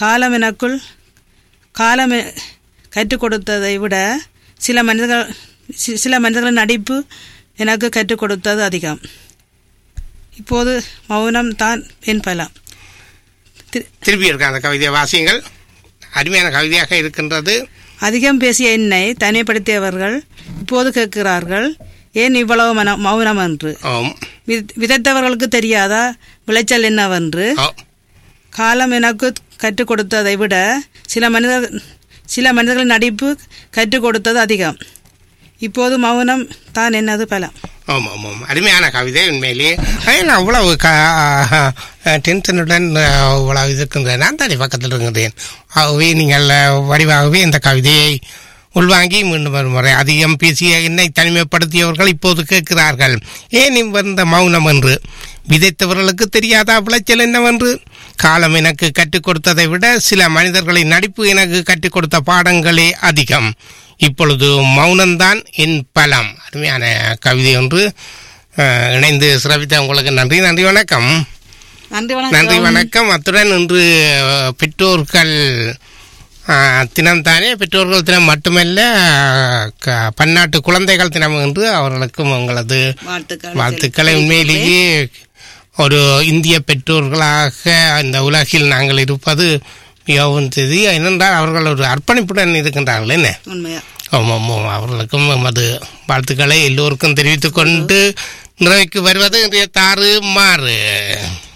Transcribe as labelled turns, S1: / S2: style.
S1: காலம் எனக்குள் காலம் எ- கற்றுக் கொடுத்ததை விட சில மனிதர்கள் சி- சில மனிதர்களின் நடிப்பு எனக்கு கற்றுக் கொடுத்தது அதிகம் இப்போது மௌனம் தான் என் பலம் தி-
S2: திருப்பி இருக்க அந்த கவிதை வாசியங்கள் அருமையான கவிதையாக இருக்கின்றது
S1: அதிகம் பேசிய என்னை தனிமைப்படுத்தியவர்கள் இப்போது கேட்கிறார்கள் ஏன் இவ்வளவு மன மௌனம் என்று
S2: ஓம்
S1: வித்- விதைத்தவர்களுக்கு தெரியாதா விளைச்சல் என்னவென்று
S2: ஓ
S1: காலம் எனக்கு கற்றுக் கொடுத்ததை விட சில மனிதர் சில மனிதர்களின் நடிப்பு கற்றுக் கொடுத்தது அதிகம் இப்போது மௌனம் தான் என்னது பலம்
S2: ஆமாம் ஆமாம் ஆமாம். அருமையான கவிதை உண்மையிலேயே ஏன் நான் அவ்வளவு க டென்ஷனுடன் அவ்வளவு இருக்கின்றேன் நான் தானே பக்கத்தில் இருக்கின்றேன் ஆகவே நீங்கள் அஹ், வடிவாகவே இந்த கவிதையை உள்வாங்கி மீண்டும் ஒரு முறை அதிகம் பேசிய என்னை தனிமைப்படுத்தியவர்கள் இப்போது கேட்கிறார்கள் ஏன் இந்த மௌனம் என்று விதைத்தவர்களுக்கு தெரியாதா விளைச்சல் என்னவென்று காலம் எனக்கு கற்றுக் கொடுத்ததை விட சில மனிதர்களின் நடிப்பு எனக்கு கற்றுக் கொடுத்த பாடங்களே அதிகம் இப்பொழுது மௌனம்தான் என் பலம் அருமையான கவிதை ஒன்று அஹ், இணைந்து சிறப்பித்த உங்களுக்கு நன்றி நன்றி வணக்கம்
S1: நன்றி
S2: நன்றி வணக்கம் அத்துடன் இன்று அஹ், பெற்றோர்கள் அஹ், தினம் தானே பெற்றோர்கள் தினம் மட்டுமல்ல அஹ், க- பன்னாட்டு குழந்தைகள் தினம் என்று அவர்களுக்கும் உங்களது
S1: வாழ்த்துக்கள்
S2: வாழ்த்துக்களை உண்மையிலேயே ஒரு இந்திய பெற்றோர்களாக இந்த உலகில் நாங்கள் இருப்பது மிகவும் தெரிதி ஏனென்றால் அவர்கள் ஒரு அர்ப்பணிப்புடன் இருக்கின்றார்கள் என்ன
S1: உண்மையா
S2: ஆமாம் ஆமாம் அவர்களுக்கும் எமது வாழ்த்துக்களை எல்லோருக்கும் தெரிவித்துக் கொண்டு நிறைவுக்கு வருவது இன்றைய தாறு மாறு